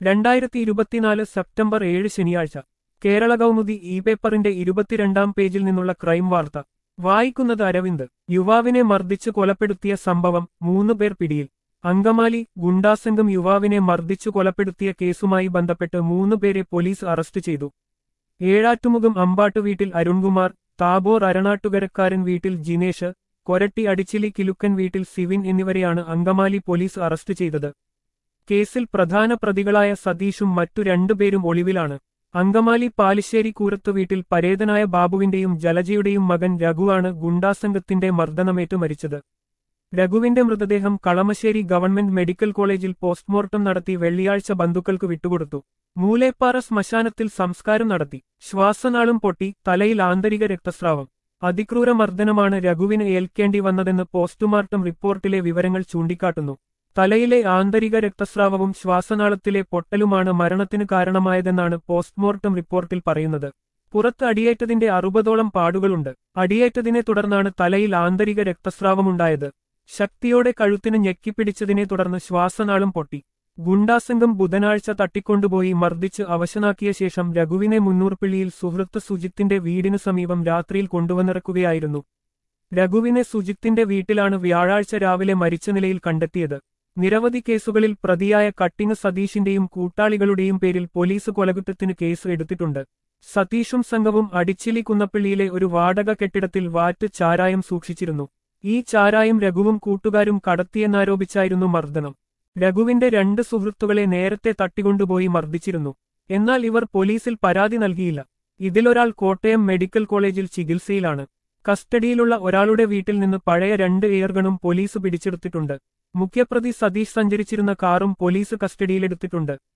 രണ്ടായിരത്തി ഇരുപത്തിനാല് സെപ്റ്റംബർ ഏഴ് ശനിയാഴ്ച കേരള കൗമുദി ഇ പേപ്പറിന്റെ ഇരുപത്തിരണ്ടാം പേജിൽ നിന്നുള്ള ക്രൈം വാർത്ത വായിക്കുന്നത് അരവിന്ദ് യുവാവിനെ മർദ്ദിച്ച് കൊലപ്പെടുത്തിയ സംഭവം മൂന്ന് പേർ പിടിയിൽ അങ്കമാലി ഗുണ്ടാസംഘം യുവാവിനെ മർദ്ദിച്ചു കൊലപ്പെടുത്തിയ കേസുമായി ബന്ധപ്പെട്ട് മൂന്ന് പേരെ പോലീസ് അറസ്റ്റ് ചെയ്തു ഏഴാറ്റുമുഖം അമ്പാട്ട് വീട്ടിൽ അരുൺകുമാർ താബോർ അരണാട്ടുകരക്കാരൻ വീട്ടിൽ ജിനേഷ് കൊരട്ടി അടിച്ചിലി കിലുക്കൻ വീട്ടിൽ സിവിൻ എന്നിവരെയാണ് അങ്കമാലി പോലീസ് അറസ്റ്റ് ചെയ്തത് കേസിൽ പ്രധാന പ്രതികളായ സതീഷും മറ്റു രണ്ടുപേരും ഒളിവിലാണ് അങ്കമാലി പാലിശ്ശേരി കൂരത്ത് വീട്ടിൽ പരേതനായ ബാബുവിന്റെയും ജലജയുടെയും മകൻ രഘുവാണ് ഗുണ്ടാസംഘത്തിന്റെ മർദ്ദനമേറ്റ് മരിച്ചത് രഘുവിന്റെ മൃതദേഹം കളമശ്ശേരി ഗവൺമെന്റ് മെഡിക്കൽ കോളേജിൽ പോസ്റ്റ്മോർട്ടം നടത്തി വെള്ളിയാഴ്ച ബന്ധുക്കൾക്ക് വിട്ടുകൊടുത്തു മൂലേപ്പാറ ശ്മശാനത്തിൽ സംസ്കാരം നടത്തി ശ്വാസനാളും പൊട്ടി തലയിൽ ആന്തരിക രക്തസ്രാവം അതിക്രൂര മർദ്ദനമാണ് രഘുവിന് ഏൽക്കേണ്ടി വന്നതെന്ന് പോസ്റ്റ്മോർട്ടം റിപ്പോർട്ടിലെ വിവരങ്ങൾ ചൂണ്ടിക്കാട്ടുന്നു തലയിലെ ആന്തരിക രക്തസ്രാവവും ശ്വാസനാളത്തിലെ പൊട്ടലുമാണ് മരണത്തിന് കാരണമായതെന്നാണ് പോസ്റ്റ്മോർട്ടം റിപ്പോർട്ടിൽ പറയുന്നത് പുറത്ത് അടിയേറ്റതിന്റെ അറുപതോളം പാടുകളുണ്ട് അടിയേറ്റതിനെ തുടർന്നാണ് തലയിൽ ആന്തരിക രക്തസ്രാവമുണ്ടായത് ശക്തിയോടെ കഴുത്തിന് ഞെക്കിപ്പിടിച്ചതിനെ തുടർന്ന് ശ്വാസനാളം പൊട്ടി ഗുണ്ടാസംഘം ബുധനാഴ്ച തട്ടിക്കൊണ്ടുപോയി മർദ്ദിച്ച് അവശനാക്കിയ ശേഷം രഘുവിനെ മുന്നൂർപ്പിള്ളിയിൽ സുഹൃത്ത് സുജിത്തിന്റെ വീടിനു സമീപം രാത്രിയിൽ കൊണ്ടുവന്നിറക്കുകയായിരുന്നു രഘുവിനെ സുജിത്തിന്റെ വീട്ടിലാണ് വ്യാഴാഴ്ച രാവിലെ മരിച്ച നിലയിൽ കണ്ടെത്തിയത് നിരവധി കേസുകളിൽ പ്രതിയായ കട്ടിങ് സതീഷിന്റെയും കൂട്ടാളികളുടെയും പേരിൽ പോലീസ് കൊലകുറ്റത്തിന് കേസ് എടുത്തിട്ടുണ്ട് സതീഷും സംഘവും അടിച്ചിലി കുന്നപ്പള്ളിയിലെ ഒരു വാടക കെട്ടിടത്തിൽ വാറ്റ് ചാരായം സൂക്ഷിച്ചിരുന്നു ഈ ചാരായം രഘുവും കൂട്ടുകാരും കടത്തിയെന്നാരോപിച്ചായിരുന്നു മർദ്ദനം രഘുവിന്റെ രണ്ട് സുഹൃത്തുക്കളെ നേരത്തെ തട്ടിക്കൊണ്ടുപോയി മർദ്ദിച്ചിരുന്നു എന്നാൽ ഇവർ പോലീസിൽ പരാതി നൽകിയില്ല ഇതിലൊരാൾ കോട്ടയം മെഡിക്കൽ കോളേജിൽ ചികിത്സയിലാണ് കസ്റ്റഡിയിലുള്ള ഒരാളുടെ വീട്ടിൽ നിന്ന് പഴയ രണ്ട് എയർഗണും പോലീസ് പിടിച്ചെടുത്തിട്ടുണ്ട് മുഖ്യപ്രതി സതീഷ് സഞ്ചരിച്ചിരുന്ന കാറും പോലീസ് കസ്റ്റഡിയിലെടുത്തിട്ടുണ്ട്